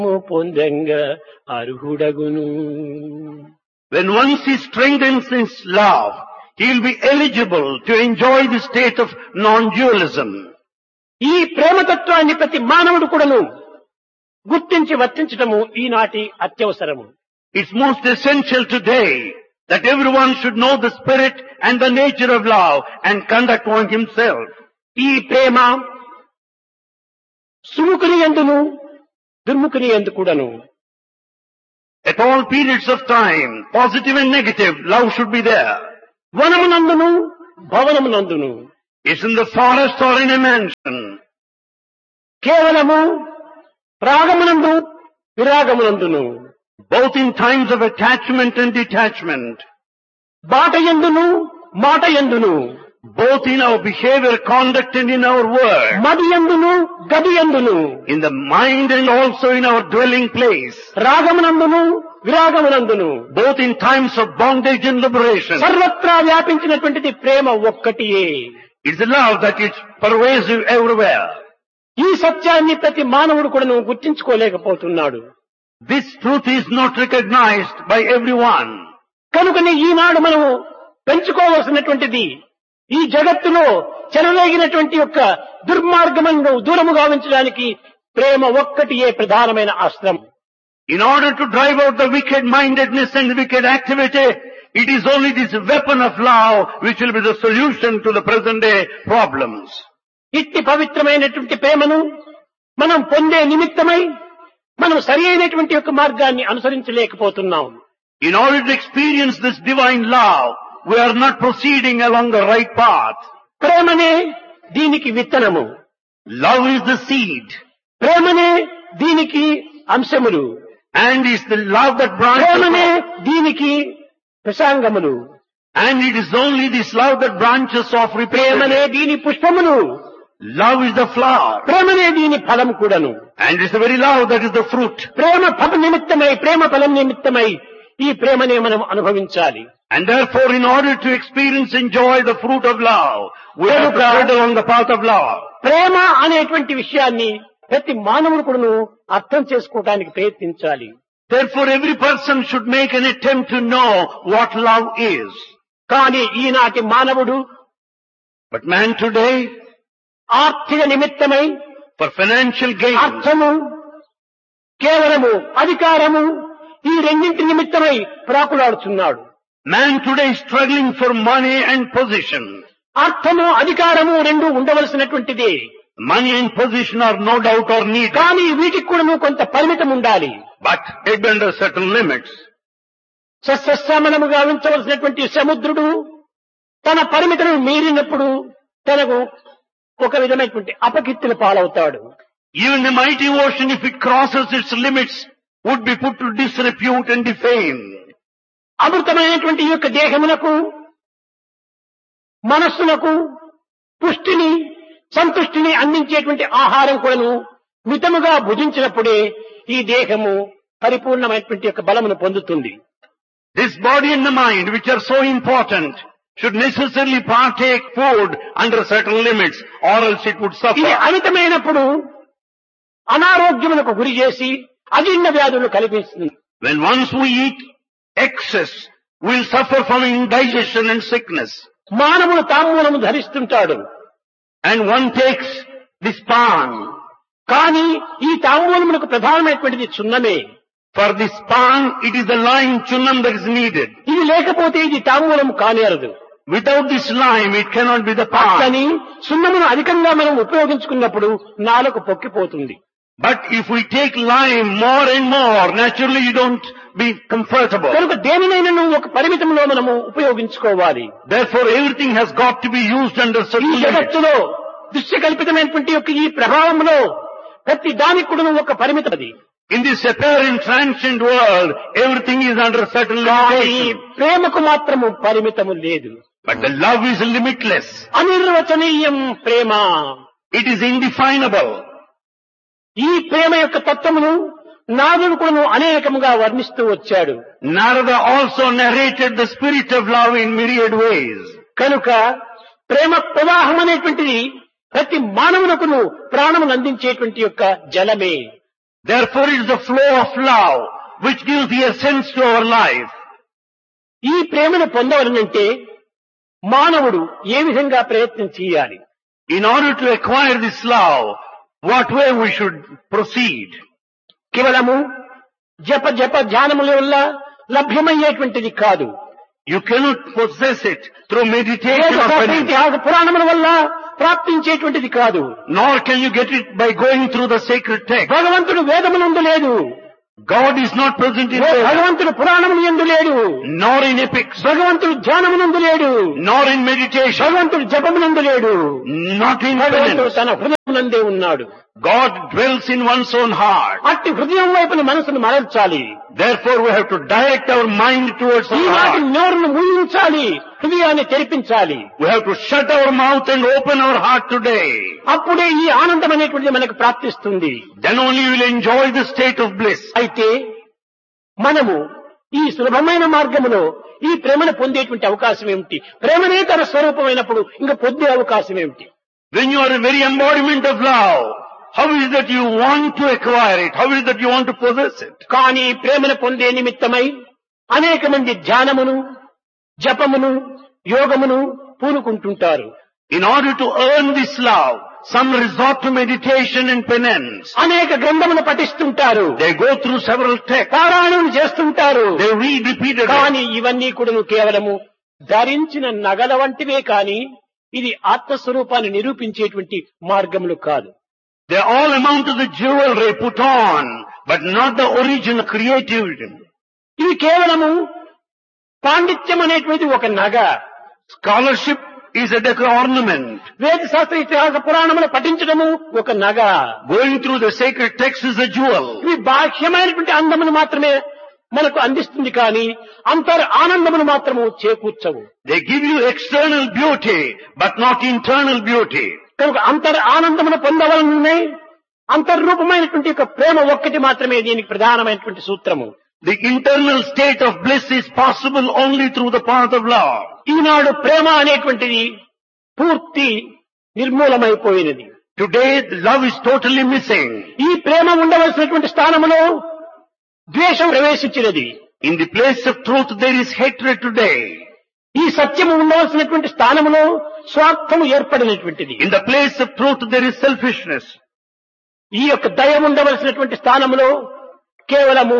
పొందంగా అర్హుడగును When once he strengthens his love, he will be eligible to enjoy the state of non-dualism. ఈ ప్రేమతత్వాన్ని ప్రతి మానవుడు కూడాను గుర్తించి వర్తించటము ఈనాటి అత్యవసరము It's most essential today that everyone should know the spirit and the nature of love and conduct one himself. ఈ ప్రేమ సుముఖుని ఎందును దుర్ముఖుని ఎందు కూడాను At all periods of time, positive and negative, love should be there. వనమునందును భవనమునందును It's in the forest or in a mansion. కేవలము రాగమునందు విరాగమునందును both in times of attachment and detachment, బాట ఎందును మాట ఎందును both in our behavior, conduct and in our word, మది ఎందును గది ఎందును in the mind and also in our dwelling place, రాగమునందును విరాగమునందును both in times of bondage and liberation. సర్వత్రా వ్యాపించినటువంటిది ప్రేమ ఒక్కటియే It's the love that is pervasive everywhere. ఈ సత్యాన్ని ప్రతి మానవుడు కూడా గుర్తించుకోలేకపోతున్నాడు This truth is not recognized by everyone. కనుకనే ఈనాడు మనము పెంచుకోవలసినటువంటిది ఈ జగత్తులో చెలరేగినటువంటి యొక్క దుర్మార్గములను దూరము గావించడానికి ప్రేమ ఒక్కటియే ప్రధానమైన అస్త్రం In order to drive out the wicked mindedness and wicked activity, it is only this weapon of love which will be the solution to the present day problems. ఇట్టి పవిత్రమైనటువంటి ప్రేమను మనం పొందే నిమిత్తమై మనం సరి అయినటువంటి యొక్క మార్గాన్ని అనుసరించలేకపోతున్నాం In order to experience this divine love, we are not proceeding along the right path. ప్రేమనే దీనికి విత్తనము Love is the seed, ప్రేమనే దీనికి అంశములు and is the love that ప్రేమనే branches off. దీనికి ప్రసాంగములు And it is only this love that branches off ప్రేమనే repeatedly. దీని పుష్పములు Love is the flower, ప్రేమనే దీని ఫలం కూడాను and it's the very love that is the fruit. ప్రేమ ఫల నిమిత్తమై ప్రేమ ఫలం నిమిత్తమై ఈ ప్రేమనే మనం అనుభవించాలి And therefore, in order to experience, enjoy the fruit of love, we have to Venuka- tread along the path of love. ప్రేమ అనేటువంటి విషయాన్ని ప్రతి మానవుడు కూడాను అర్థం చేసుకోవడానికి ప్రయత్నించాలి Therefore, every person should make an attempt to know what love is. కానీ ఈనాటి మానవుడు But man today, ఆర్థిక నిమిత్తమై for financial gain, అర్థము కేవలము అధికారము ఈ రెండింటి నిమిత్తమై ప్రాకులాడుతున్నాడు man today is struggling for money and position. అర్థము అధికారము రెండు ఉండవలసినటువంటిదే Money and position are no doubt or needed, కానీ వీటికి కూడా కొంత పరిమితం ఉండాలి but it under certain limits. సస్యశ్రమణముగా ఉంచవలసినటువంటి సముద్రుడు తన పరిమితను మీరినప్పుడు తనకు ఒక విధమైనటువంటి అపకీర్తిని పాలవుతాడు Even the mighty ocean, if it crosses its limits, would be put to disrepute and defame. అమృతమైనటువంటి ఈ యొక్క దేహమునకు మనస్సునకు పుష్టిని సంతుష్టిని అందించేటువంటి ఆహారం కూడాను మితముగా భుజించినప్పుడే ఈ దేహము పరిపూర్ణమైనటువంటి యొక్క బలమును పొందుతుంది This body and the mind, which are so important, should necessarily partake food under certain limits, or else it would ఇది suffer. అమితమైనప్పుడు అనారోగ్యమునకు గురి చేసి అజీర్ణ వ్యాధులు కల్పిస్తుంది When once we eat excess, we'll suffer from indigestion and sickness. మానవుడు తాంబూలము ధరిస్తుంటాడు And one takes this pan. కానీ ఈ తాంబూలమునకు ప్రధానమైనటువంటిది చున్నమే For this pan, it is the lime chunam that is needed. ఇది లేకపోతే ఇది తాంబూలం కానేరదు Without this lime, it cannot be the pan. కానీ సున్నమును అధికంగా మనం ఉపయోగించుకున్నప్పుడు నాలుగు పొక్కిపోతుంది But if we take lime more and more, naturally you don't be comfortable. కనుక దేనినైనా ఒక పరిమితంలో మనము ఉపయోగించుకోవాలి Therefore, everything has got to be used under ఈ certain limits. జగత్తులో దృశ్యకల్పితమైనటువంటి యొక్క ఈ ప్రభావంలో ప్రతి దానికి కూడా ఒక పరిమితం అది In this apparent transient world, everything is under certain కానీ limitation. ప్రేమకు మాత్రము పరిమితము లేదు But the love is limitless. అనిర్వచనీయం Prema It is indefinable. ఈ ప్రేమ యొక్క తత్వమును నాదుడు కూడా అనేకముగా వర్ణిస్తూ వచ్చాడు Narada also narrated the spirit of love in myriad ways. కనుక ప్రేమ ప్రవాహం అనేటువంటిది ప్రతి మానవునకును ప్రాణమును అందించేటువంటి యొక్క జలమే Therefore it is the flow of love which gives the essence to our life. ఈ ప్రేమను పొందవలనంటే మానవుడు ఏ విధంగా ప్రయత్నం చేయాలి In order to acquire this love, what way we should proceed? కేవలము జప జప ధ్యానముల వల్ల లభ్యమయ్యేటువంటిది కాదు You cannot possess it through meditation or వేదశాస్త్ర penance, ఇతిహాస పురాణముల వల్ల ప్రాప్తించేటువంటిది కాదు nor can you get it by going through the sacred text. భగవంతుడు వేదమునందు లేదు God is not present in Veda, భగవంతుడు పురాణములు ఎందు లేడు nor in epics, భగవంతుడు ధ్యానమునందు లేడు nor in meditation, భగవంతుడు జపమునందు లేడు not in భగవంతుడు penance. తన హృదయమునందే ఉన్నాడు God dwells in one's own heart. అట్టి హృదయం వైపున మనసును మరల్చాలి Therefore we have to direct our mind towards our ఈనాటి heart. నోరును మూయించాలి హృదయాన్ని తెరిపించాలి We have to shut our mouth and open our heart today. అప్పుడే ఈ ఆనందం అనేటువంటిది మనకు ప్రాప్తిస్తుంది Then only you will enjoy the state of bliss. అయితే మనము ఈ సులభమైన మార్గములో ఈ ప్రేమను పొందేటువంటి అవకాశం ఏమిటి ప్రేమనే తన స్వరూపమైనప్పుడు ఇంకా పొందే అవకాశం ఏమిటి When you are a very embodiment of love, how is that you want to acquire it? How is that you want to possess it? కానీ ప్రేమను పొందే నిమిత్తమై అనేక మంది ధ్యానమును జపమును యోగమును పూనుకుంటుంటారు In order to earn this love, some resort to meditation and penance. అనేక గ్రంథములు పఠిస్తుంటారు They go through several texts. పారాయణం చేస్తుంటారు They read repeatedly. కానీ ఇవన్నీ కూడా కేవలము ధరించిన నగల వంటివే కాని ఇది ఆత్మస్వరూపాన్ని నిరూపించేటువంటి మార్గములు కాదు They all amount to the jewelry put on, but not the original creativity. ఇవి కేవలము పాండిత్యం అనేటువంటి ఒక నగ Scholarship is a decor ornament. వేద శాస్త్ర ఇతిహాస పురాణములు పఠించడము ఒక నగ Going through the sacred text is a jewel. ఇవి బాహ్యమైనటువంటి అందమును మాత్రమే మనకు అందిస్తుంది కానీ అంతర్ ఆనందమును మాత్రము చేకూర్చవు They give you external beauty, but not internal beauty. కనుక అంతర్ ఆనందమును పొందవలనే అంతర్రూపమైనటువంటి ఒక ప్రేమ ఒక్కటి మాత్రమే దీనికి ప్రధానమైనటువంటి సూత్రము The internal state of bliss is possible only through the path of love. ఈనాడు ప్రేమ అనేటువంటిది పూర్తి నిర్మూలమైపోయినది Today, love is totally missing. ఈ ప్రేమ ఉండవలసినటువంటి స్థానములో ద్వేషం ప్రవేశించినది In the place of truth, there is hatred today. ఈ సత్యము ఉండవలసినటువంటి స్థానములో స్వార్థము ఏర్పడినటువంటిది In the place of truth, there is selfishness. ఈ యొక్క దయ ఉండవలసినటువంటి స్థానములో కేవలము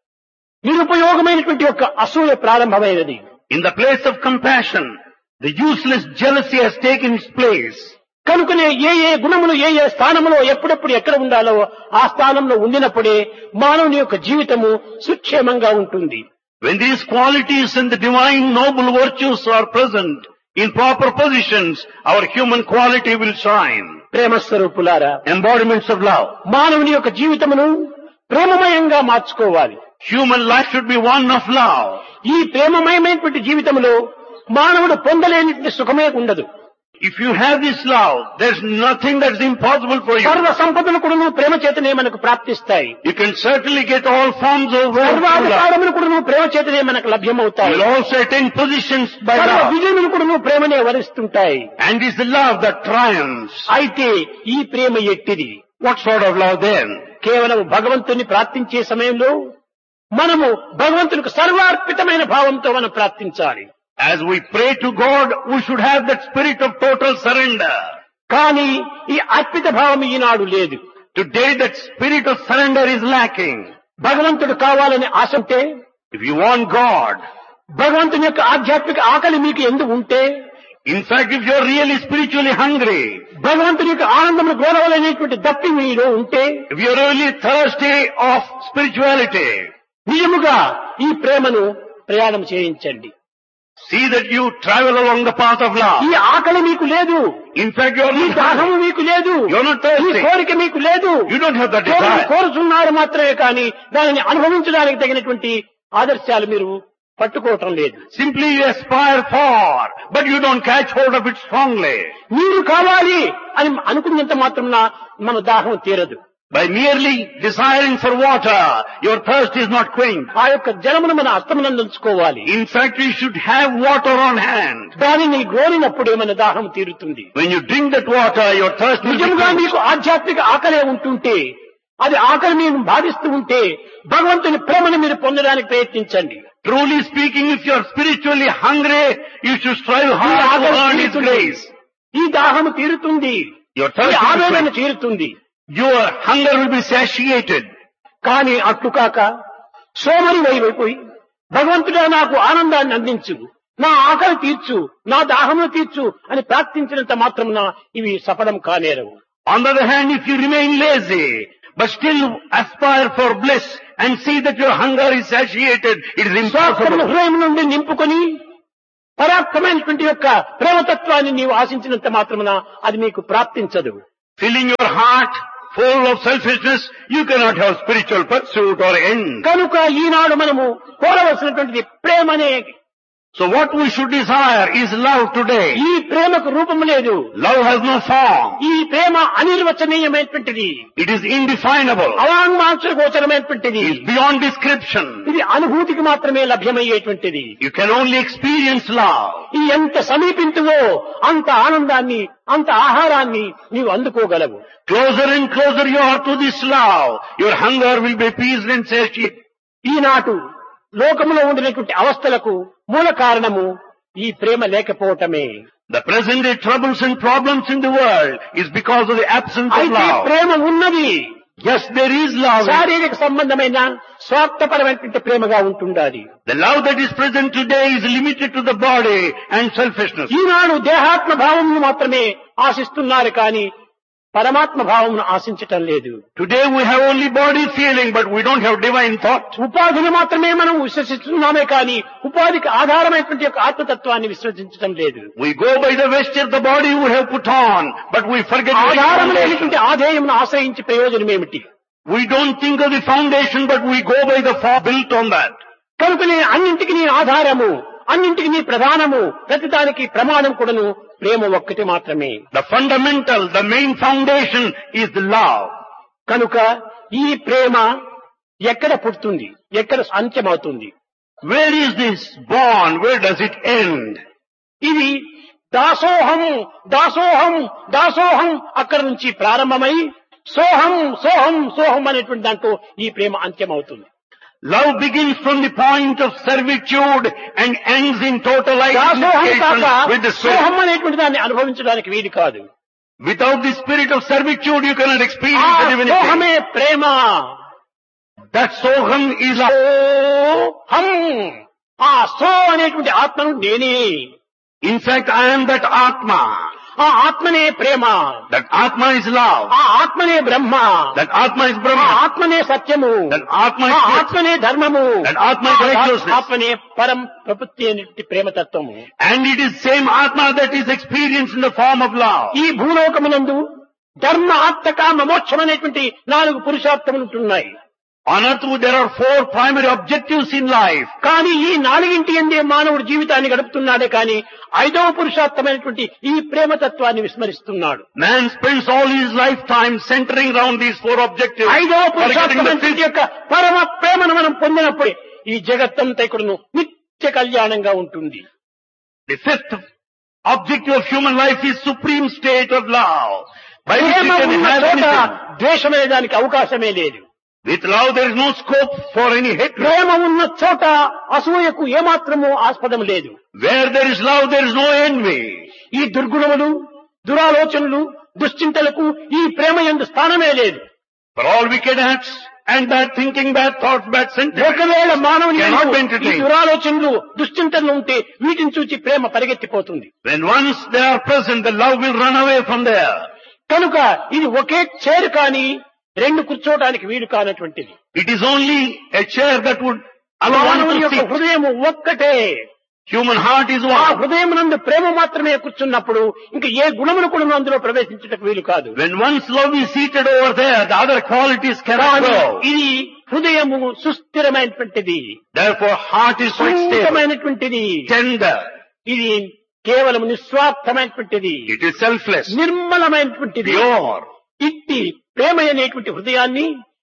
నిరుపయోగమైనటువంటి యొక్క అసూయ ప్రారంభమైనది In the place of compassion, the useless jealousy has taken its place. కనుకనే ఏ ఏ గుణములు ఏ ఏ స్థానంలో ఎప్పుడెప్పుడు ఎక్కడ ఉండాలో ఆ స్థానంలో ఉండినప్పుడే మానవుని యొక్క జీవితము సుక్షేమంగా ఉంటుంది When these qualities and the divine noble virtues are present in proper positions, our human quality will shine. ప్రేమ స్వరూపులారా Embodiments of love. మానవుని యొక్క జీవితమును ప్రేమమయంగా మార్చుకోవాలి Human life should be one of love. ఈ ప్రేమమయమైనటువంటి జీవితంలో మానవుడు పొందలేనిటువంటి సుఖమే ఉండదు If you have this love, there's nothing that's impossible for you. సర్వ సంపదలు కూడా ప్రేమ చేతనే మనకు ప్రాప్తిస్తాయి You can certainly get all forms of wealth through love. సర్వాధికారములు కూడా ప్రేమ చేతనే మనకు లభ్యమవుతాయి You'll also attain positions by సర్వ love. విజయములు కూడా ప్రేమనే వరిస్తుంటాయి And it's the love that triumphs. అయితే ఈ ప్రేమ ఎట్టిది What sort of love then? కేవలం భగవంతుని ప్రార్థించే సమయంలో మనము భగవంతునికి సర్వార్పితమైన భావంతో మనం ప్రార్థించాలి As we pray to God, we should have that spirit of total surrender. కానీ ఈ అర్పిత భావం ఈనాడు లేదు Today that spirit of surrender is lacking. భగవంతుడు కావాలని ఆశ ఉంటే If you want God, భగవంతుని యొక్క ఆధ్యాత్మిక ఆకలి మీకు ఎందుకు ఉంటే in fact if you're really spiritually hungry, భగవంతుని యొక్క ఆనందమును కోరవలనేటువంటి దప్పి మీలో ఉంటే if you're really thirsty of spirituality, నిజముగా ఈ ప్రేమను ప్రయాణం చేయించండి see that you travel along the path of love. ఈ ఆకలి మీకు లేదు In fact you're ఈ not దాహము hungry. మీకు లేదు You're not ఈ thirsty. కోరిక మీకు లేదు You don't have that కోరిక desire. కోరుతున్నారు మాత్రమే కానీ దానిని అనుభవించడానికి తగినటువంటి ఆదర్శాలు మీరు పట్టుకోవటం లేదు Simply you aspire for, but you don't catch hold of it strongly. నీరు కావాలి అని అనుకున్నంత మాత్రం మన దాహం తీరదు By merely desiring for water, your thirst is not quenched. ఆ యొక్క జలమును మన అస్తమనందించుకోవాలి In fact, you should have water on hand. దానిని గోరినప్పుడే మన దాహం తీరుతుంది When you drink that water, your thirst will be నిజంగా quenched. మీకు ఆధ్యాత్మిక ఆకలే ఉంటుంటే అది ఆకలి మీరు భావిస్తూ ఉంటే భగవంతుని ప్రేమను మీరు పొందడానికి ప్రయత్నించండి Truly speaking, if you are spiritually hungry, you should strive ఈ hard to ఆకలి earn His తీరుతుంది grace. ఈ దాహము తీరుతుంది Your ఈ thirst will ఆవేదన be తీరుతుంది Your hunger will be satiated. కానీ అట్లు కాక సోమరి వైపోయి భగవంతుడా నాకు ఆనందాన్ని అందించు నా ఆకలి తీర్చు నా దాహమును తీర్చు అని ప్రార్థించినంత మాత్రమున ఇవి సఫలం కానేరవు On the other hand, if you remain lazy, but still aspire for bliss and see that your hunger is satiated, it is స్వార్థమును impossible. హృదయం నుండి నింపుకొని పరాక్రమైనటువంటి యొక్క ప్రేమతత్వాన్ని నీవు ఆశించినంత మాత్రమున అది నీకు ప్రాప్తించదు Filling your heart full of selfishness, you cannot have spiritual pursuit or end. కనుక ఈనాడు మనము కోరవలసినటువంటిది ప్రేమనే So what we should desire is love today. ఈ ప్రేమకు రూపము లేదు Love has no form. ఈ ప్రేమ అనిర్వచనీయమైనటువంటిది It is indefinable. అవాంగ్మాంస గోచరమైనటువంటిది It is beyond description. ఇది అనుభూతికి మాత్రమే లభ్యమయ్యేటువంటిది You can only experience love. ఈ ఎంత సమీపింతువో అంత ఆనందాన్ని అంత ఆహారాన్ని నీవు అందుకోగలవు Closer and closer you are to this love, your hunger will be appeased and satiated. ఈనాటు లోకములో ఉండినటువంటి అవస్థలకు మూల కారణము ఈ ప్రేమ లేకపోవటమే The present day troubles and problems in the world is because of the absence of అయితే love. ప్రేమ ఉన్నది Yes, there is love. శారీరక సంబంధమైన స్వార్థపరమైనటువంటి ప్రేమగా ఉంటుండాలి The love that is present today is limited to the body and selfishness. ఈనాడు దేహాత్మ భావమును మాత్రమే ఆశిస్తున్నారు కానీ పరమాత్మ భావమును ఆశించటం లేదు Today we have only body feeling, but we don't have divine thought. ఉపాధిని మాత్రమే మనం విశ్వసిస్తున్నామే కానీ ఉపాధికి ఆధారమైనటువంటి యొక్క ఆత్మతత్వాన్ని విశ్వసించడం లేదు We go by the vesture the body we have put on, but we forget the ఆధారం foundation. లేనటువంటి ఆధేయమును ఆశ్రయించి ప్రయోజనం ఏమిటి We don't think of the foundation, but we go by the fa- built on that. కనుక నీ అన్నింటికి నీ ఆధారము అన్నింటికి నీ ప్రధానము ప్రతిదానికి ప్రమాణం కూడాను ప్రేమ ఒక్కటి మాత్రమే The fundamental, the main foundation is the love. కనుక ఈ ప్రేమ ఎక్కడ పుడుతుంది ఎక్కడ అంత్యమవుతుంది Where is this born? Where does it end? ఇది దాసోహం దాసోహం దాసోహం అక్కడ నుంచి ప్రారంభమై సోహం సోహం సోహం అనేటువంటి దాంట్లో ఈ ప్రేమ అంత్యమవుతుంది Love begins from the point of servitude and ends in total దాసోహం కాక identification with the సోహం spirit. అనేటువంటి దాన్ని అనుభవించడానికి వీలు కాదు Without the spirit of servitude, you cannot ఆ experience the divinity. సోహమే Prema That soham is love. హం ఆ సో అనేటువంటి ఆత్మను నేనే In fact, I am that Atma. ఆ ఆత్మనే ప్రేమ That Atma is love. ఆ ఆత్మనే బ్రహ్మ That Atma is ఆ Brahma. ఆత్మనే సత్యము That Atma ఆ is truth. ఆత్మనే ధర్మము That Atma is ఆ righteousness. ఆత్మనే పరం ప్రపత్తి అనేటువంటి ప్రేమతత్వము And it is same Atma that is experienced in the form of love. ఈ భూలోకమునందు ధర్మ ఆత్మ కామ మోక్షం అనేటువంటి నాలుగు పురుషార్థములు ఉంటున్నాయి On earth there are four primary objectives in life. కానీ ఈ నాలుగింటి ఎందే మానవుడు జీవితాన్ని గడుపుతున్నాడే కానీ ఐదవ పురుషార్థమైనటువంటి ఈ ప్రేమతత్వాన్ని విస్మరిస్తున్నాడు Man spends all his lifetime centering around these four objectives. ఐదవ forgetting the పురుషార్థమైనటువంటి fifth. యొక్క పరమ ప్రేమను మనం పొందినప్పుడే ఈ జగత్తంతా ఇక్కడను నిత్య కళ్యాణంగా ఉంటుంది The fifth objective of human life is supreme state of love. By which Prema we can ఉన్న have చోట anything. ద్వేషమనే దానికి అవకాశమే లేదు With love there is no scope for any hatred. ప్రేమ ఉన్న చోట అసూయకు ఏమాత్రము ఆస్పదం లేదు Where there is love there is no envy. ఈ దుర్గుణములు దురాలోచనలు దుశ్చింతలకు ఈ ప్రేమ ఎందు స్థానమే లేదు For all wicked acts and bad thinking, bad thoughts, bad sentiments. ఒకవేళ మానవుని Cannot be యందు ఈ entertained. దురాలోచనలు దుశ్చింతనలు ఉంటే వీటిని చూచి ప్రేమ పరిగెత్తిపోతుంది When once they are present, the love will run away from there. కనుక ఇది ఒకే చేరు కానీ రెండు కూర్చోవడానికి వీలు కానటువంటిది It is only a chair that would allow one మానవుని to యొక్క sit. హృదయం ఒక్కటే Human heart is ఆ one. హృదయం నందు ప్రేమ మాత్రమే కూర్చున్నప్పుడు ఇంకా ఏ గుణములు కూడా అందులో ప్రవేశించటకు వీలు కాదు When one's love is seated over there, the other qualities cannot కానీ grow. ఇది హృదయము సుస్థిరమైనటువంటిది Therefore, heart is quite stable, సున్నితమైనటువంటిది tender. ఇది కేవలం నిస్వార్థమైనటువంటిది It is selfless, నిర్మలమైనటువంటిది pure. ఇట్టి ప్రేమ అనేటువంటి హృదయాన్ని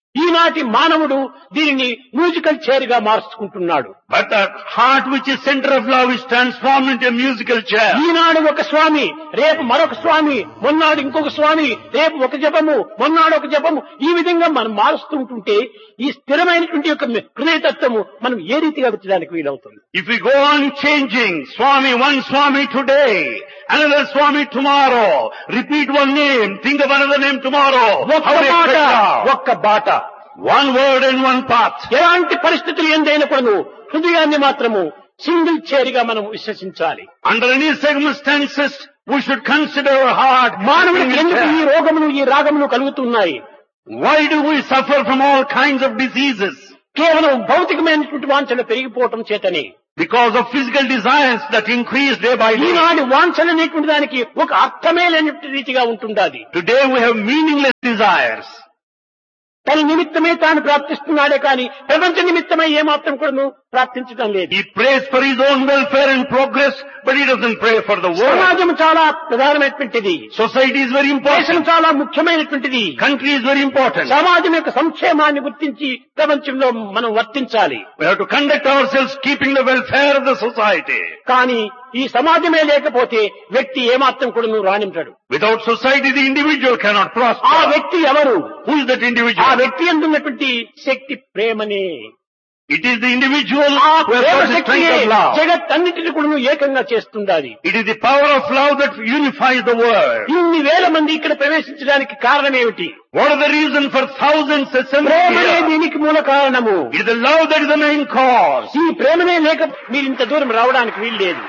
ఈనాటి మానవుడు దీనిని మ్యూజికల్ చైర్ గా మార్చుకుంటున్నాడు But the heart which is center of love is transformed into a musical chair. ఈనాడు ఒక స్వామి రేపు మరొక స్వామి మొన్నాడు ఇంకొక స్వామి రేపు ఒక జపము మొన్నాడు ఒక జపము ఈ విధంగా మనం మారుస్తూ ఉంటుంటే ఈ స్థిరమైనటువంటి యొక్క హృదయతత్వము మనం ఏ రీతిగా వచ్చడానికి వీలవుతుంది If we go on changing, Swami, one Swami today, another Swami tomorrow, repeat one name, think of another name tomorrow, ఒక్క how we మాట expect love? ఒక్క బాట One word and one path. ఎలాంటి పరిస్థితులు ఎందైనప్పుడు హృదయాన్ని మాత్రము సింగిల్ చేరిగా మనం విశ్వసించాలి Under any circumstances, we should consider our heart. మానవుడికి being ఎందుకు ఈ chair. రోగములు ఈ రాగములు కలుగుతున్నాయి Why do we suffer from all kinds of diseases? కేవలం భౌతికమైనటువంటి వాంఛలు పెరిగిపోవటం చేతనే Because of physical desires that increase day by day. ఈనాడు వాంఛలు అనేటువంటి దానికి ఒక అర్థమే లేనటువంటి రీతిగా ఉంటుండాలి Today we have meaningless desires. తన నిమిత్తమే తాను ప్రార్థిస్తున్నాడే కానీ ప్రపంచ నిమిత్తమై ఏమాత్రం కూడా ప్రార్థించడం లేదు He prays for his own welfare and progress, but he doesn't pray for the world. సమాజం చాలా ప్రధానమైనటువంటిది Society is very దేశం important. చాలా ముఖ్యమైనటువంటిది Country is very important. సమాజం యొక్క సంక్షేమాన్ని గుర్తించి ప్రపంచంలో మనం వర్తించాలి We have to conduct ourselves keeping the welfare of the society. కానీ ఈ సమాజమే లేకపోతే వ్యక్తి ఏమాత్రం కూడా నువ్వు రాణించడు Without society, the individual cannot ఆ prosper. వ్యక్తి ఎవరు Who is that ఆ individual? వ్యక్తి ఎందున్నటువంటి శక్తి ప్రేమనే It is the individual ఆ who has Prema got the శక్తియే strength of love. జగత్ అన్నిటిని కూడా నువ్వు ఏకంగా చేస్తుండాలి It is the power of love that unifies the world. ఇన్ని వేల మంది ఇక్కడ ప్రవేశించడానికి కారణం ఏమిటి What are the reason for thousands assembled ప్రేమనే here? దీనికి మూల కారణము It is the love that is the main cause. ఈ ప్రేమనే లేక మీరు ఇంత దూరం రావడానికి వీల్లేదు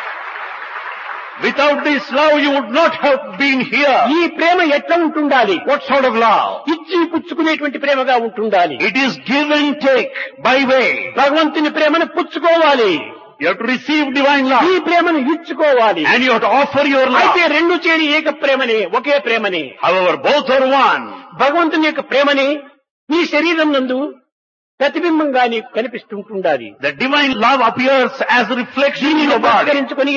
Without this love, you would not have been here. ఈ ప్రేమ ఎట్లా ఉంటుండాలి What sort of love? ఇచ్చి పుచ్చుకునేటువంటి ప్రేమగా ఉంటుండాలి It is give and take by way. భగవంతుని ప్రేమను పుచ్చుకోవాలి You have to receive divine ఈ love. ప్రేమను ఇచ్చుకోవాలి And you have to offer your అయితే love. రెండు చేరి ఏక ప్రేమనే ఒకే ప్రేమనే However, both are one. భగవంతుని యొక్క ప్రేమని నీ శరీరం నందు ప్రతిబింబంగా నీకు కనిపిస్తుంటుండాలి The divine love appears as a reflection in your body. పురస్కరించుకొని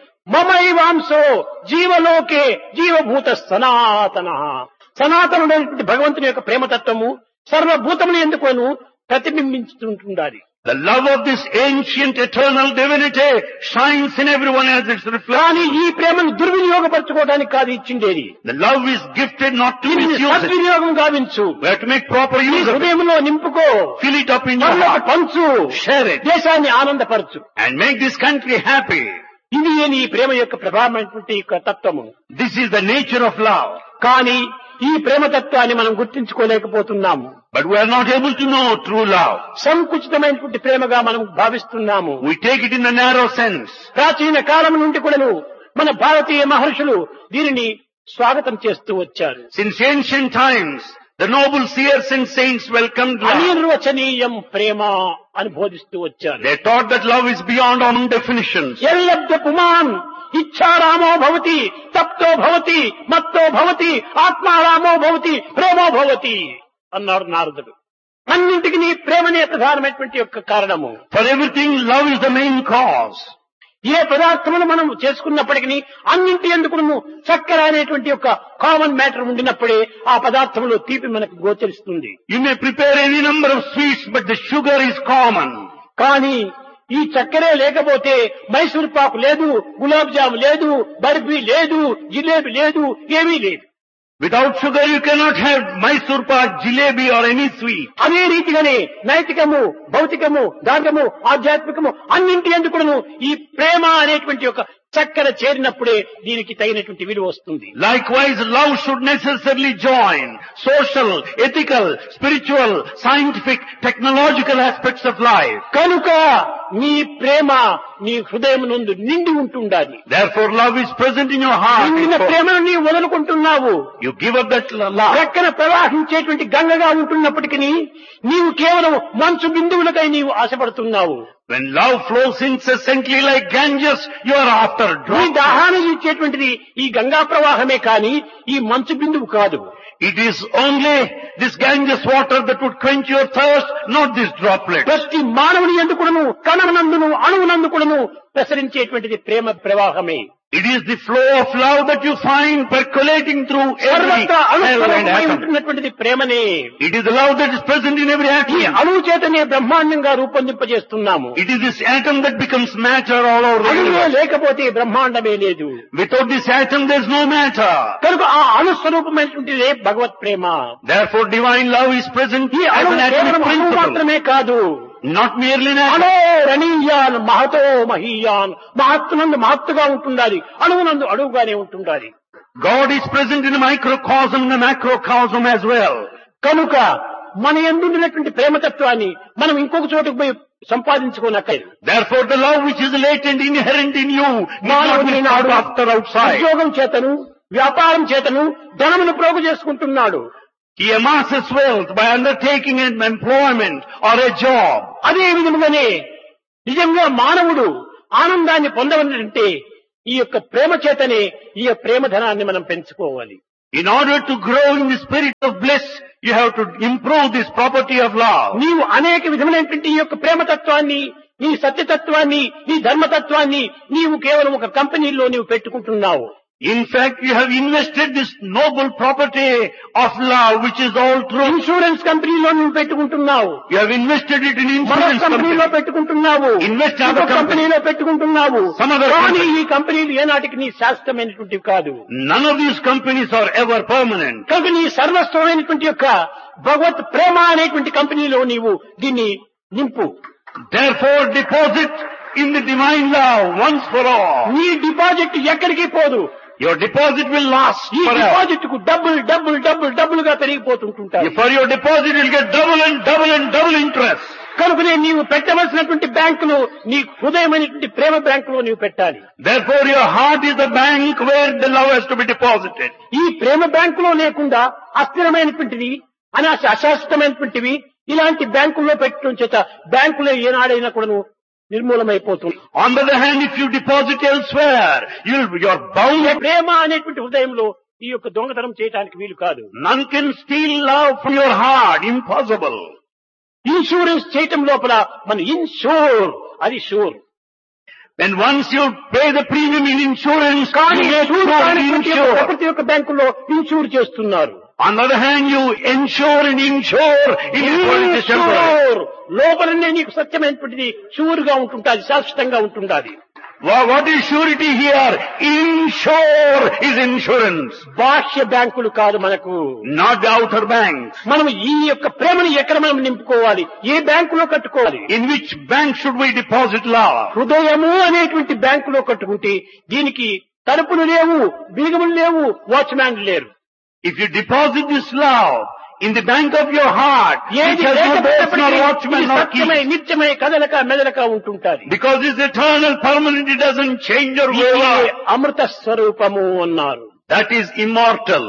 మమైవాంశో జీవలోకే జీవభూత సనాతన సనాతనుడైనటువంటి భగవంతుని యొక్క ప్రేమతత్వము సర్వభూతములు ఎందుకోను ప్రతిబింబించుతుంటుండాలి The love of this ancient eternal divinity shines in everyone as its reflection. కానీ ఈ ప్రేమను దుర్వినియోగపరచుకోవడానికి కాదు ఇచ్చిండేది The love is gifted not to దీనిని misuse it. సద్వినియోగం గావించు We have to make proper నీ use of it. హృదయంలో నింపుకో Fill it up in your పనులకు heart. పంచు Share it. దేశాన్ని ఆనందపరచు And make this country happy. ఇది నీ ప్రేమ యొక్క ప్రభావమైనటువంటి యొక్క తత్వము This is the nature of love. కానీ ఈ ప్రేమతత్వాన్ని మనం గుర్తించుకోలేకపోతున్నాము But we are not able to know true love. సంకుచితమైనటువంటి ప్రేమగా మనం భావిస్తున్నాము We take it in the narrow sense. ప్రాచీన కాలం నుండి కూడాను మన భారతీయ మహర్షులు దీనిని స్వాగతం చేస్తూ వచ్చారు Since ancient times, the noble seers and saints welcomed love. అనిర్వచనీయం ప్రేమ అని బోధిస్తూ వచ్చారు They taught that love is beyond all definitions. ఎల్లబ్ధ పుమాన్ ఇచ్చారామో భవతి తప్తో భవతి మత్తో భవతి ఆత్మారామో భవతి ప్రేమో భవతి అన్నాడు నారదుడు అన్నింటికి నీ ప్రేమనే ప్రధానమైనటువంటి యొక్క కారణము For everything, love is the main cause. ఏ పదార్థమును మనం చేసుకున్నప్పటికీ అన్నింటి ఎందుకు చక్కెర అనేటువంటి యొక్క కామన్ మ్యాటర్ ఉండినప్పుడే ఆ పదార్థంలో తీపి మనకు గోచరిస్తుంది You may prepare any number of sweets, but the sugar is common. కానీ ఈ చక్కెరే లేకపోతే మైసూర్ పాకు లేదు గులాబ్ జామ్ లేదు బర్ఫీ లేదు జిలేబీ లేదు ఏమీ లేదు Without sugar, you cannot have Mysore pak, jalebi or any sweet. అదే రీతిగానే నైతికము భౌతికము దార్గము ఆధ్యాత్మికము అన్నింటి ఎందుకును ఈ ప్రేమ అనేటువంటి ఒక చక్కెర చేరినప్పుడే దీనికి తగినటువంటి విలువ వస్తుంది Likewise, love should necessarily join social, ethical, spiritual, scientific, technological aspects of life. కనుక నీ ప్రేమ నీ హృదయం నందు నిండి ఉంటుండాలి Therefore, love is present in your heart. నిండిన ప్రేమను నీవు వదులుకుంటున్నావు You give up that love. ప్రక్కన ప్రవాహించేటువంటి గంగగా ఉంటున్నప్పటికీ నీవు కేవలం మంచు బిందువులకై నీవు ఆశపడుతున్నావు When love flows incessantly like Ganges, you are after నీ drops. దాహాన్ని ఇచ్చేటువంటిది ఈ గంగా ప్రవాహమే కాని ఈ మంచు బిందువు కాదు It is only this Ganges water that would quench your thirst, not this droplet. ప్రతి మానవుని ఎందుకును కణమునందును అణువునందుకును ప్రసరించేటువంటిది ప్రేమ ప్రవాహమే It is the flow of love that you find percolating through every సర్వత్రా cell and అణుస్వరూపమై atom. ఉంటున్నటువంటిది ప్రేమనే It is the love that is present in every ఈ atom. అణువు చేతనే బ్రహ్మాండంగా రూపొందింపజేస్తున్నాము It is this atom that becomes matter all over the అణువే universe. లేకపోతే బ్రహ్మాండమే లేదు Without this atom there is no matter. కనుక ఆ అణుస్వరూపమైనటువంటిదే భగవత్ ప్రేమ Therefore divine love is present ఈ as అణువు an atomic కేవలం అణువు principle. మాత్రమే కాదు Not merely an atom. అణో రణీయాన్ మహతో మహీయాన్ మహత్తునందు మహత్తుగా ఉంటుండాలి అణువునందు అణువుగానే ఉంటుండాలి God is present in the microcosm and the macrocosm as well. కనుక మన ఎందున్నటువంటి ప్రేమతత్వాన్ని మనం ఇంకొక చోటుకు పోయి సంపాదించుకోనక్కర్లేదు Therefore the love which is latent, inherent in you, need not మానవుని be నాడు sought after outside. ఉద్యోగం చేతను వ్యాపారం చేతను ధనమును ప్రోగు చేసుకుంటున్నాడు He amasses wealth by undertaking an employment or a job. అదే విధముగానే నిజంగా మానవుడు ఆనందాన్ని పొందవాలంటే ఈ యొక్క ప్రేమ చేతనే ఈ యొక్క ప్రేమ ధనాన్ని మనం పెంచుకోవాలి In order to grow in the spirit of bliss, you have to improve this property of love. నీవు అనేక విధములైనటువంటి ఈ యొక్క ప్రేమతత్వాన్ని నీ సత్యతత్వాన్ని నీ ధర్మతత్వాన్ని నీవు కేవలం ఒక కంపెనీలో నీవు పెట్టుకుంటున్నావు In fact, you have invested this noble property of love, which is all true. Insurance కంపెనీలో నువ్వు పెట్టుకుంటున్నావు You have invested it in మరో insurance కంపెనీలో company. పెట్టుకుంటున్నావు Invest in ఇంకో other company. కంపెనీలో పెట్టుకుంటున్నావు Some other కానీ company. ఈ కంపెనీలు ఏనాటికి నీ శాశ్వతమైనటువంటివి కాదు None of these companies are ever permanent. కనుక నీ సర్వస్వమైనటువంటి యొక్క భగవత్ ప్రేమ అనేటువంటి కంపెనీలో నీవు దీన్ని నింపు Therefore, deposit in the divine love once for all. నీ డిపాజిట్ ఎక్కడికి పోదు Your deposit will last ఈ forever. డిపాజిట్ కు డబ్బులు డబ్బులు డబ్బులు డబ్బులుగా పెరిగిపోతుంటుంటాయి For your deposit, you'll get double and double and double interest. కనుకనే నీవు పెట్టవలసినటువంటి బ్యాంకులు నీ హృదయమైనటువంటి ప్రేమ బ్యాంకులో నీవు పెట్టాలి Therefore, your heart is the bank where the love has to be deposited. ఈ ప్రేమ బ్యాంకులో లేకుండా అస్థిరమైనటువంటివి అనాశ అశాశ్వతమైనటువంటివి ఇలాంటి బ్యాంకుల్లో పెట్టడం చేత బ్యాంకులో ఏనాడైనా కూడా నిర్మూలమైపోతుంది On the other hand, if you deposit elsewhere, you'll, you're bound. ప్రేమ అనేటువంటి హృదయంలో ఈ యొక్క దొంగతనం చేయడానికి వీలు కాదు None can steal love from your heart. Impossible. Insurance చేయటం లోపల మన ఇన్షూర్ అది sure When once you pay the premium in insurance, కానీ you get షూర్ sure కానిటువంటి యొక్క insured. ప్రతి ఒక్క బ్యాంకుల్లో ఇన్సూర్ చేస్తున్నారు On the other hand, you insure and insure in the temporary. Insure లోపలనే నీకు సత్యమైనటువంటిది షూర్ గా ఉంటుంటాది శాశ్వతంగా ఉంటుండాలి Wha- What is surety here? Insure is insurance, బాహ్య బ్యాంకులు కాదు మనకు not the outer banks. మనం ఈ యొక్క ప్రేమను ఎక్కడ మనం నింపుకోవాలి ఏ బ్యాంకులో కట్టుకోవాలి In which bank should we deposit love? హృదయము అనేటువంటి బ్యాంకులో కట్టుకుంటే దీనికి తలుపులు లేవు బీగములు లేవు వాచ్మ్యాన్ లేరు If you deposit this love in the bank of your heart, which ఏది has no doors, nor లేకపోయినప్పటికీ watchman, ఇది nor సత్యమై keys, నిత్యమై కదలక మెదలక ఉంటుంటాది because it's eternal, permanent, it doesn't change or ఇది waver. అమృత స్వరూపము అన్నారు That is immortal.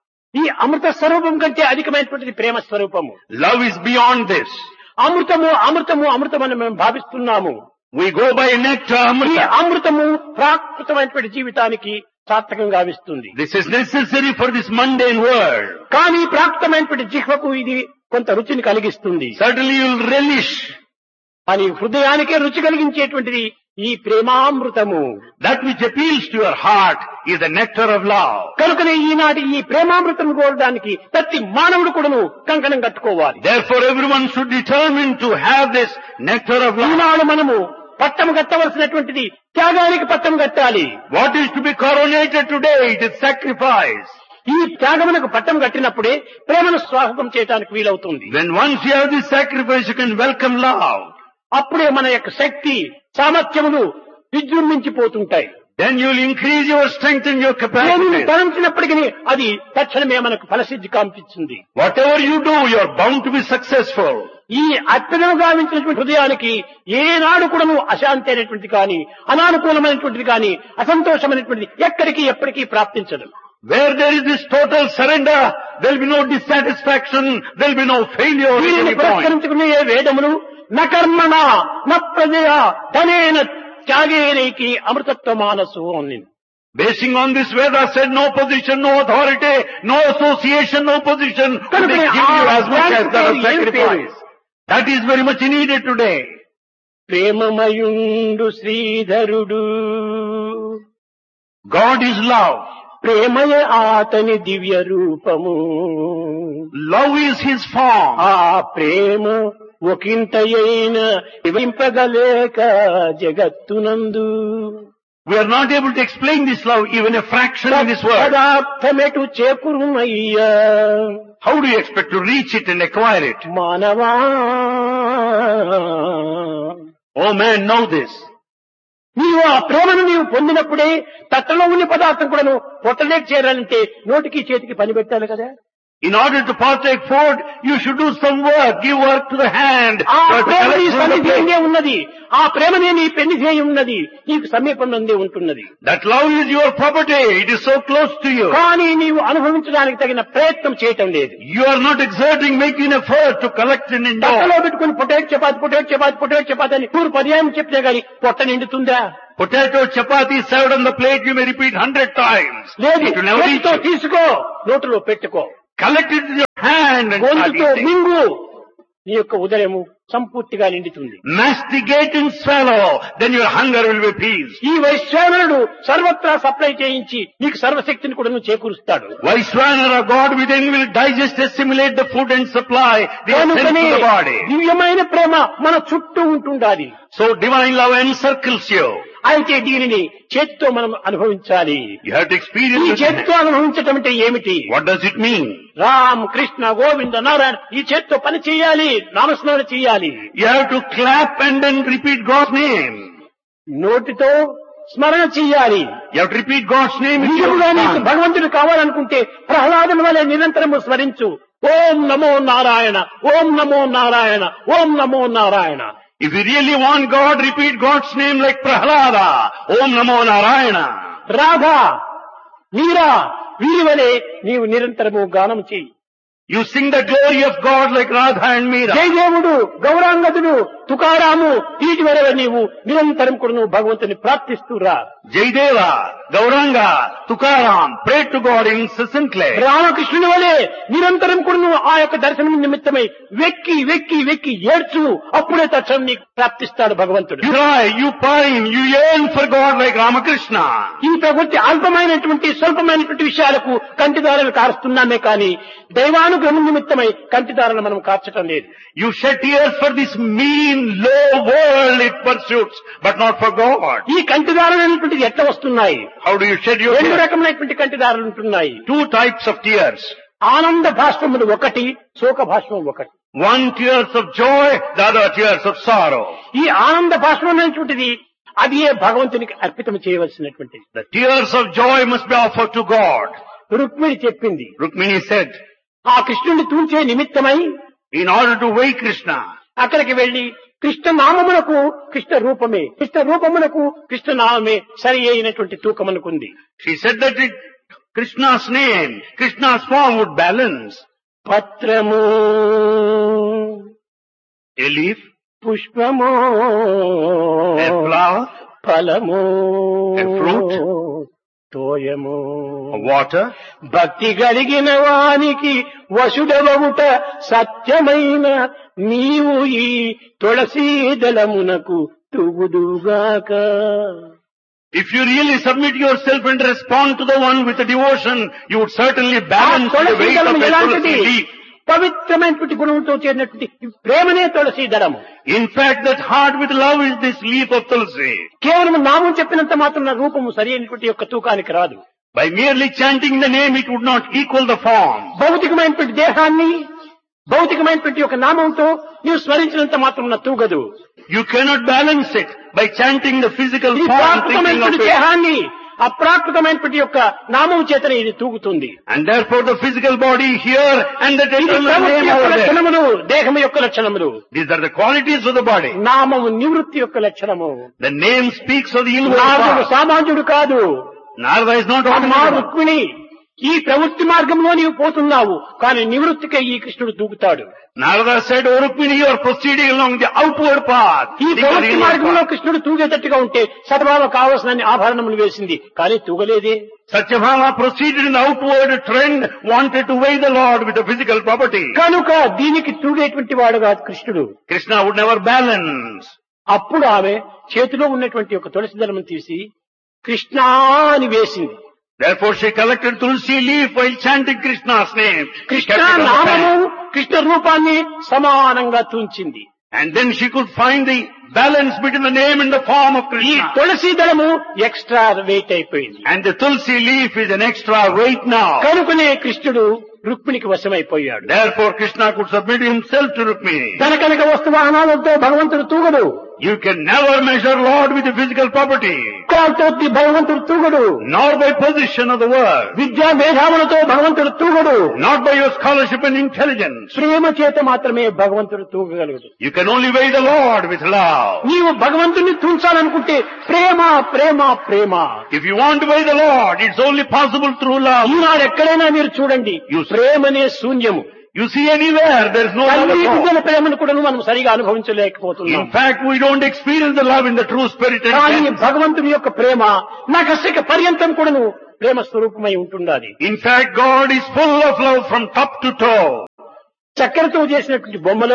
ఈ అమృత స్వరూపం కంటే అధికమైనటువంటిది ప్రేమ స్వరూపము Love is beyond this. అమృతము అమృతము అమృతమని మేము భావిస్తున్నాము We go by nectar, ఈ amrita. అమృతము ప్రాకృతమైనటువంటి జీవితానికి సార్థకంగా ఇస్తుంది This is necessary for this mundane world. కానీ ప్రాకృతమైనటువంటి జిహ్వకు ఇది కొంత రుచిని కలిగిస్తుంది Certainly you'll relish కానీ హృదయానికే రుచి కలిగించేటువంటిది ఈ ప్రేమామృతము that which appeals to your heart is the nectar of love. కనుకనే ఈనాటి ఈ ప్రేమామృతం కోరడానికి ప్రతి మానవుడు కూడాను కంకణం కట్టుకోవాలి Therefore everyone should determine to have this nectar of love. ఈనాడు మనము పట్టం కట్టవలసినటువంటిది త్యాగానికి పట్టం కట్టాలి What is to be coronated today? It is sacrifice. ఈ త్యాగమునకు పట్టం కట్టినప్పుడే ప్రేమను స్వాగతం చేయడానికి వీలవుతుంది When once you have this sacrifice, you can welcome love. అప్పుడే మన యొక్క శక్తి సామర్థ్యములు విజృంభించిపోతుంటాయి Then you will increase your strength and your దేనిని capacity. తలంచినప్పటికీ అది తక్షణమే మనకు ఫలసిద్ధి కాంపించింది Whatever you do, you are bound to be successful. ఈ అత్యధము గావించినటువంటి హృదయానికి ఏనాడు కూడాను అశాంతి అనేటువంటిది కానీ అనానుకూలమైనటువంటిది కానీ అసంతోషమైనటువంటిది ఎక్కడికి ఎప్పటికీ ప్రాప్తించదు Where there is this total surrender, there will be no dissatisfaction, there will be no failure at దీనిని any point. పురస్కరించుకునే ఏ వేదములు న కర్మణ న ప్రజయ ధనేన త్యాగేనైకి అమృతత్వ మానసు అని Basing on this Veda said no position, no authority, no association, no position. They కనుకనే give you ఆ as much as the జ్ఞానికి ఏం sacrifice. That is very much needed today. ప్రేమమయుండు శ్రీధరుడు God is love. ప్రేమయే అతని దివ్య రూపము Love is His form. ఆ ప్రేమ ఒకంతయైన వివింపగలేక జగత్తునందు We are not able to explain this love even a fraction in this world. పదార్థమెటు చేకురుమయ్యా How do you expect to reach it and acquire it? మానవా Oh man, know this. నీవు ఆ ప్రేమను నీవు పొందినప్పుడే తట్టలో ఉన్న పదార్థం కూడా నువ్వు పొట్టలేక చేరాలంటే నోటికి చేతికి పని పెట్టాలి కదా In order to partake food, you should do some work. Give work to the hand. ఆ You have to ప్రేమ నీ collect from the plate. సన్నిధిలోనే ఉన్నది ఆ ప్రేమనే నీ పెన్నిధేయ ఉన్నది నీకు సమీపంలోనే ఉంటున్నది That love is your property. It is so close to you. కానీ నీవు అనుభవించడానికి తగిన ప్రయత్నం చేయటం లేదు You are not exerting, making effort to collect and పక్కలో enjoy. పెట్టుకుని పొటేట్ చపాతి పొటేట్ చపాతి పొటేట్ చపాతి అని నూరు పర్యాయం చెప్తే గాని పొట్ట నిండుతుందా Potato chapati served on the plate, you may repeat hundred times. లేదు It will never reach చేతితో you. తీసుకో నోటిలో పెట్టుకో Collect it in your hand and start గొంతుతో eating. మింగు నీ యొక్క ఉదయము సంపూర్తిగా నిండుతుంది Masticate and swallow, then your hunger will be appeased. ఈ వైశ్వానరుడు సర్వత్రా సప్లై చేయించి నీకు సర్వశక్తిని కూడా నువ్వు చేకూరుస్తాడు Vaishwanara God within will digest, assimilate the food and supply the essence కనుకనే to the body. దివ్యమైన ప్రేమ మన చుట్టూ ఉంటుండాలి So divine love encircles you. అయితే దీనిని చేతితో మనం అనుభవించాలి You have to ఈ experience it. చేతితో అనుభవించటం అంటే ఏమిటి What does it mean? Ram Krishna Govinda Narayana ఈ చేత్తో పని చేయాలి నామస్మరణ చేయాలి You have to clap and then repeat God's name. నోటితో స్మరణ చేయాలి You have to repeat God's name with your నిజంగా నీకు tongue. భగవంతుడు కావాలనుకుంటే ప్రహ్లాదుని వలె నిరంతరము స్మరించు ఓం నమో నారాయణ ఓం నమో నారాయణ ఓం నమో Narayana If you really want God, repeat God's name like Prahlada. Om Namo Narayana. Radha మీరా వీరి వలె నీవు నిరంతరము గానం చేయి You sing the glory of God like Radha and Meera. జయదేవుడు గౌరాంగదుడు తుకారాము వీటి వలె నీవు నిరంతరం కూడా నువ్వు భగవంతుని ప్రార్థిస్తూ రా Jaydeva, Gauranga, Tukaram, pray to God incessantly. రామకృష్ణుని వలె నిరంతరం కూడా నువ్వు ఆ యొక్క దర్శనం నిమిత్తమై వెక్కి వెక్కి వెక్కి ఏడ్చు అప్పుడే తక్షణం నీకు ప్రాప్తిస్తాడు భగవంతుడు You cry, you pine, you yearn for God like Ramakrishna. ఈ ప్రకృతి అల్పమైనటువంటి స్వల్పమైనటువంటి విషయాలకు కంటిదారులు కారుస్తున్నామే కానీ దైవానుగ్రహం నిమిత్తమై కంటిదారులు మనం కార్చటం లేదు You shed tears for this mean, low world it pursues, but not for God. ఈ కంటిదారులు అనేటువంటిది ఎట్లా వస్తున్నాయి How do you shed your రెండు tears? రకమైనటువంటి కంటిదారులు ఉంటున్నాయి Two types of tears. ఆనంద భాష్పములు ఒకటి శోక భాష్పం ఒకటి One tears of joy, the other tears of sorrow. ఈ ఆనంద భాష్పం అనేటువంటిది అది ఏ భగవంతునికి అర్పితం చేయవలసినటువంటిది The tears of joy must be offered to God. Rukmini చెప్పింది Rukmini said, ఆ కృష్ణుని తూల్చే నిమిత్తమై in order to weigh Krishna, అక్కడికి వెళ్లి కృష్ణ నామమునకు కృష్ణ రూపమే కృష్ణ రూపమునకు కృష్ణ నామమే సరి అయినటువంటి తూకమనుకుంది she said that it, Krishna's name, Krishna's form would balance పత్రము a leaf, పుష్పము a flower, ఫలము A fruit. తోయము a water. భక్తి కలిగిన వానికి వసుడవగుట సత్యమైన నీవు ఈ తులసీదళమునకు తుగుదుగాక If you really submit yourself and respond to the one with a devotion, you would certainly ఆ balance the weight of తులసీదళం a ఎలాంటిది tulsi leaf. పవిత్రమైనటువంటి గుణంతో చేరినటువంటి ఈ ప్రేమనే తులసీదళము In fact, that heart with love is this leaf of tulsi. కేవలం నామం చెప్పినంత మాత్రం నా రూపము సరి అయినటువంటి యొక్క తూకానికి రాదు By merely chanting the name, it would not equal the form. భౌతికమైనటువంటి దేహాన్ని భౌతికమైనటువంటి యొక్క నామంతో నీవు స్మరించినంత మాత్రం నా తూగదు You cannot balance it by chanting the physical ఈ form, thinking of ప్రాకృతమైనటువంటి it. దేహాన్ని అప్రాకృతమైనటువంటి యొక్క నామం చేతనే ఇది తూగుతుంది And therefore the physical body here and the ఇది eternal ప్రవృత్తి name యొక్క over there. లక్షణములు దేహము యొక్క లక్షణములు These are the qualities of the body. నామము నివృత్తి యొక్క లక్షణము The name speaks of the inward నారదుడు part. సామాన్యుడు కాదు Narada is not అమ్మా ordinary. రుక్మిణి ఈ ప్రవృత్తి మార్గంలో నీవు పోతున్నావు కానీ నివృత్తికై ఈ కృష్ణుడు దూకుతాడు Narada said, O Rukmini, you are proceeding along the outward path. ఈ Think of the ప్రవృత్తి inward మార్గంలో path. కృష్ణుడు తూగేటట్టుగా ఉంటే సతభావ కావలసిన ఆభరణములు వేసింది కానీ తూగలేదే Satyabhama proceeded in the outward trend, wanted to weigh the Lord with the physical property. కనుక దీనికి తూగేటువంటి వాడు కాదు కృష్ణుడు Krishna would never balance. అప్పుడు ఆమె చేతిలో ఉన్నటువంటి ఒక తులసి దళమును తీసి కృష్ణ అని వేసింది Therefore she collected tulsi leaf while chanting Krishna's name. She Krishna kept it on the నామము hand. కృష్ణ రూపాన్ని సమానంగా తుంచింది And then she could find the balance between the name and the form of ఈ Krishna. తులసి దళము ఎక్స్ట్రా వెయిట్ అయిపోయింది And the tulsi leaf is an extra weight now. కనుకనే కృష్ణుడు రుక్మిణికి వశమైపోయాడు Therefore Krishna could submit himself to Rukmini. ధనకనక వస్తువాహనాలతో భగవంతుడు తూగడు You can never measure Lord with the physical property, విద్యాలతో భగవంతుడు తూగడు nor by position of the world, విద్యా మేధావులతో భగవంతుడు తూగడు not by your scholarship and intelligence. ప్రేమ చేత మాత్రమే భగవంతుడు తూగగలడు You can only weigh the Lord with love. నీవు భగవంతుని తుంచాలనుకుంటే ప్రేమ ప్రేమ ప్రేమ If you want to weigh the Lord, it's only possible through love. ఈనాడు ఎక్కడైనా మీరు చూడండి You- ప్రేమనే శూన్యము You see anywhere, there's no love తల్లి at all. బిడ్డల ప్రేమను కూడా మనం సరిగా అనుభవించలేకపోతున్నాం In fact, we don't experience the love in the true spirit and కానీ sense. భగవంతుని యొక్క ప్రేమ నకసిక పర్యంతం కూడాను ప్రేమ స్వరూపమై ఉంటున్నది In fact, God is full of love from top to toe. చక్కెరతో చేసినటువంటి బొమ్మలో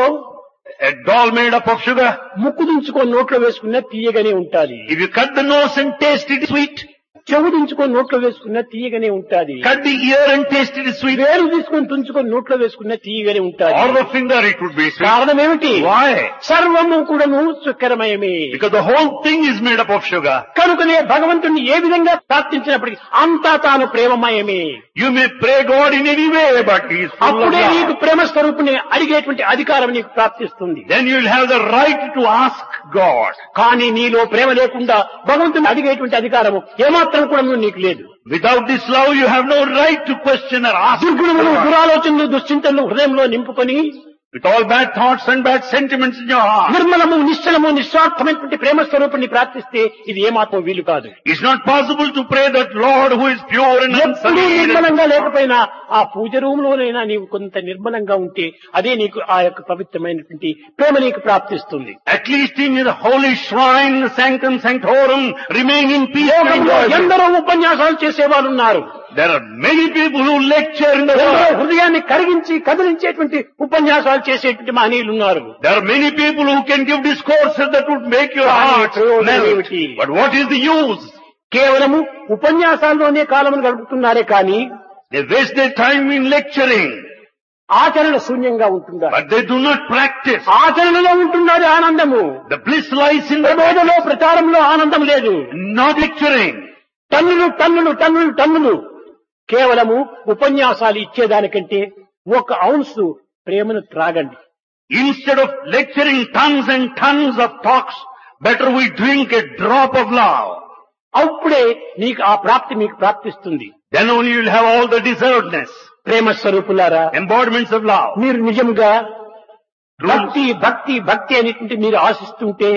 A doll made up of sugar. ముక్కు దించుకొని నోట్లో వేసుకున్న తీయగానే ఉంటాది If you cut the nose and taste it sweet, చెవు దించుకొని నోట్లో వేసుకున్న తీయగానే ఉంటాది cut the ear and taste it sweet, వేలు తీసుకొని తుంచుకొని నోట్లో వేసుకున్న తీయగానే ఉంటాది or the finger, it would be sweet. కారణం ఏమిటి Why? సర్వము కూడాను సుకరమయమే Because the whole thing is made up of sugar. కనుకనే భగవంతుని ఏ విధంగా ప్రార్థించినప్పటికీ అంతా తాను ప్రేమమయమే You may pray God in any way, but He is full of అప్పుడే నీకు love. ప్రేమ స్వరూపుని అడిగేటువంటి అధికారం నీకు ప్రాప్తిస్తుంది Then you will have the right to ask God. కానీ నీలో ప్రేమ లేకుండా భగవంతుని అడిగేటువంటి అధికారము ఏమాత్రం కూడా నీకు లేదు Without this love, you have no right to question or ask. దుర్గుణములు God. దురాలోచనలు దుశ్చింతలు హృదయంలో నింపుకొని With all bad thoughts and bad sentiments in your heart. నిర్మలము నిశ్చలము నిస్వార్థమైనటువంటి ప్రేమ స్వరూపుని ప్రార్థిస్తే ఇది ఏమాత్రం వీలు కాదు It's not possible to pray that Lord who is pure and ఎప్పుడూ unsullied. నిర్మలంగా లేకపోయినా ఆ పూజ రూమ్ లోనైనా నీవు కొంత నిర్మలంగా ఉంటే అదే నీకు ఆ యొక్క పవిత్రమైనటువంటి ప్రేమ నీకు ప్రాప్తిస్తుంది At least in the holy shrine, the sanctum sanctorum, remain in peace and లోకంలో enjoy. ఎందరో ఉపన్యాసాలు చేసేవారు ఉన్నారు There are many people who lecture in the ఎందరో world. హృదయాన్ని కరిగించి కదిలించేటువంటి ఉపన్యాసాలు చేసేటువంటి మహనీయులు ఉన్నారు There are many people who can give discourses that would make your కానీ heart ప్రయోజనం melt. ఏమిటి? But what is the use? కేవలము ఉపన్యాసాల్లోనే కాలమును గడుపుతున్నారే కానీ They waste their time in lecturing, ఆచరణ శూన్యంగా ఉంటున్నారు but they do not practice. ఆచరణలో ఉంటున్నది ఆనందము The bliss lies in the ప్రబోధలో ప్రచారంలో ఆనందం లేదు not lecturing. టన్నులు టన్నులు టన్నులు టన్నులు కేవలము ఉపన్యాసాలు ఇచ్చేదానికంటే ఒక ఔన్స్ ప్రేమను త్రాగండి Instead of lecturing tons and tons of talks, better we drink a drop of love. అప్పుడే నీకు ఆ ప్రాప్తి మీకు ప్రాప్తిస్తుంది Then only you will have all the deservedness, ప్రేమ స్వరూపులారా embodiments of love. మీరు నిజంగా True, భక్తి భక్తి భక్తి అనేటువంటి మీరు ఆశిస్తుంటే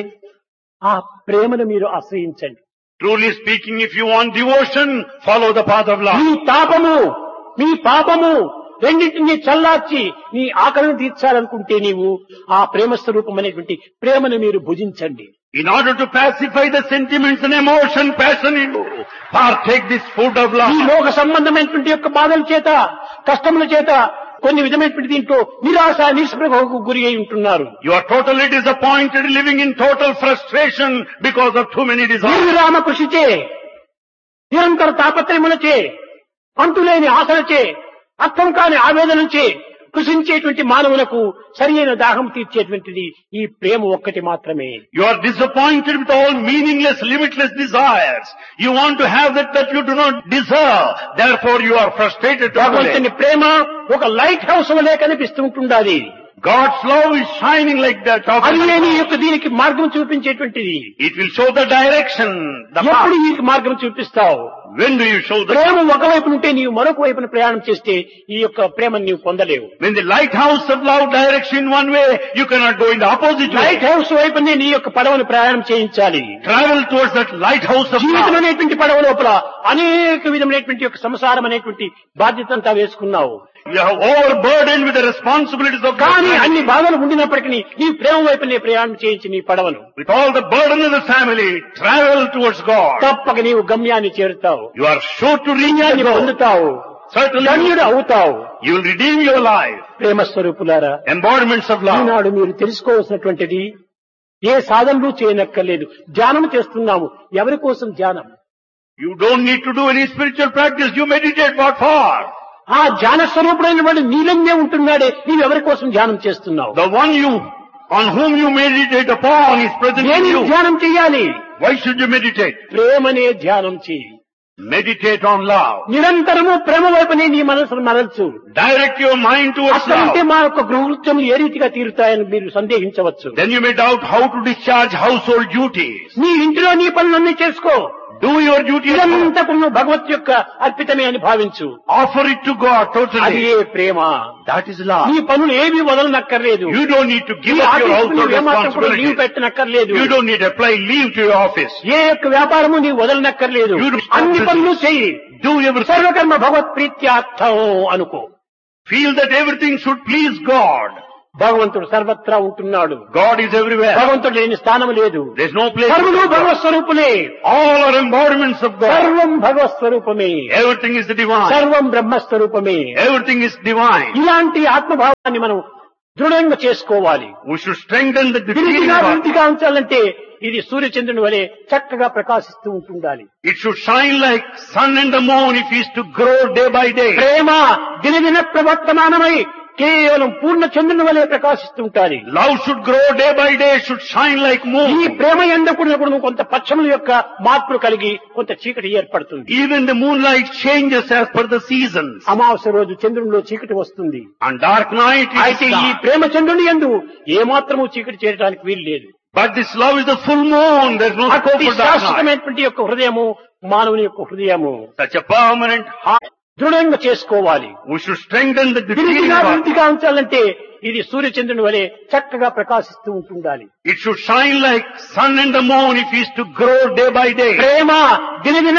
ఆ ప్రేమను మీరు ఆశ్రయించండి truly speaking, if you want devotion, follow the path of love. మీ తాపము మీ పాపము రెండింటిని చల్లార్చి నీ ఆకలిని తీర్చాలనుకుంటే నీవు ఆ ప్రేమ స్వరూపం అనేటువంటి ప్రేమను మీరు భుజించండి In order to pacify the sentiments and emotion, passion in you, partake this food of ఈ love. లోక సంబంధమైనటువంటి యొక్క బాధల చేత కష్టముల చేత కొన్ని విధమైనటువంటి దీంట్లో నిరాశ నిస్పృహకు గురి అయి ఉంటున్నారు You are totally disappointed, living in total frustration because of too many desires. నిర్విరామ కృషిచే నిరంతర తాపత్రయములచే అంతులేని ఆశలచే అర్థం కాని ఆవేదనచే కృషించేటువంటి మానవులకు సరియైన దాహం తీర్చేటువంటిది ఈ ప్రేమ ఒక్కటి మాత్రమే You are disappointed with all meaningless, limitless desires. You want to have that that you do not deserve. Therefore you are frustrated totally. భగవంతుని ప్రేమ ఒక లైట్ హౌస్ వలె కనిపిస్తూ ఉంటుండాలి God's love is shining like that. of- అది నీ యొక్క దీనికి మార్గం చూపించేటువంటిది It will show the direction, the ఎప్పుడు path. నీకు మార్గం చూపిస్తావు When do you show the ప్రేమ ఒకవైపు ఉంటే నీవు మరొక వైపున ప్రయాణం చేస్తే ఈ యొక్క ప్రేమను నీవు పొందలేవు When the lighthouse of love directs in one way, you cannot go in the opposite light way. House వైపునే నీ యొక్క పడవను ప్రయాణం చేయించాలి Travel towards that lighthouse of జీవితం love. అనేటువంటి పడవ లోపల అనేక విధమైనటువంటి యొక్క సంసారం అనేటువంటి బాధ్యత అంతా వేసుకున్నావు You have overburdened with the responsibilities of కానీ God. అన్ని బాధలు ఉండినప్పటికీ నీ ప్రేమ వైపునే ప్రయాణం చేయించి నీ పడవను With all the burden of the family, travel towards God. తప్పక నీవు గమ్యాన్ని చేరుతావు You are sure to reach the గమ్యాన్ని goal. పొందుతావు Certainly, ధన్యుడు అవుతావు you will redeem your life. ప్రేమ స్వరూపులారా Embodiments of love. ఈనాడు మీరు తెలుసుకోవాల్సినటువంటిది ఏ సాధనలు చేయనక్కర్లేదు ధ్యానం చేస్తున్నాము ఎవరి కోసం ధ్యానం You don't need to do any spiritual practice. You meditate what for? ఆ ధ్యాన స్వరూపుడైన వాడు నీలందే ఉంటున్నాడే నీవు ఎవరి కోసం ధ్యానం చేస్తున్నావు The one you, on whom you meditate upon is present in దేని you. ధ్యానం చేయాలి Why should you meditate? ప్రేమనే ధ్యానం చేయి Meditate on love. నిరంతరము ప్రేమ వైపునే నీ మనసును మరల్చు Direct your mind towards అట్లంటే love. మా యొక్క గృహకృత్యములు ఏ రీతిగా తీరుతాయని మీరు సందేహించవచ్చు Then you may doubt how to discharge household duties. నీ ఇంటిలో నీ పనులన్నీ చేసుకో Do your duty at home. ఇదంతా నువ్వు భగవత్ యొక్క అర్పితమే అని భావించు Offer it to God అది totally. A Prema That is love. నీ పనులు ఏవి వదలనక్కర్లేదు You don't need to నీ give up your ఆఫీసుకు household నువ్వు ఏమాత్రం కూడా లీవ్ responsibility. పెట్టనక్కర్లేదు You don't need to apply leave to your office. ఏ యొక్క వ్యాపారము నీవు వదలనక్కర్లేదు You don't- అన్ని పనులు చెయ్యి Do everything. సర్వకర్మ భగవత్ ప్రీత్యార్థం అనుకో Feel that everything should please God. భగవంతుడు సర్వత్రా ఉంటున్నాడు God is everywhere. భగవంతుడు లేని స్థానం లేదు There's no place. సర్వులు for God. Bhagwat స్వరూపులే All are embodiments of God. సర్వం భగవత్ స్వరూపమే Everything is the divine. సర్వం బ్రహ్మస్వరూపమే Everything is divine. ఇలాంటి ఆత్మభావాన్ని మనం దృఢంగా చేసుకోవాలి We should strengthen the feeling విరిగిగా of వృద్ధిగా ఉంచాలంటే ఇది సూర్యచంద్రుని వలె చక్కగా ప్రకాశిస్తూ ఉంటుండాలి It should shine like sun and the moon if it is to grow day by day. ప్రేమ దినదిన ప్రవర్తమానమై కేవలం పూర్ణ చంద్రుని వలె ప్రకాశిస్తూ ఉంటారు Love should grow day by day, should shine like ఈ moon. ప్రేమ ఎందకుడినప్పుడు కొంత పచ్చముల యొక్క మార్పులు కలిగి కొంత చీకటి ఏర్పడుతుంది Even the moonlight changes as per the seasons. అమావాస్య రోజు చంద్రునిలో చీకటి వస్తుంది On dark night it అయితే is ఈ dark. ప్రేమ చంద్రుని ఎందు ఏమాత్రము చీకటి చేరడానికి వీలు లేదు But this love is the full moon. There's no scope అతి for dark night. శాశ్వతమైనటువంటి యొక్క హృదయము మానవుని యొక్క హృదయము Such a permanent heart. దృఢంగా చేసుకోవాలి We should strengthen the feeling విరిగిగా of వృద్ధిగా ఉంచాలంటే ఇది సూర్యచంద్రుని వలె చక్కగా ప్రకాశిస్తూ ఉంటుండాలి It should shine like sun and the moon if it is to grow day by day. ప్రేమ దినదిన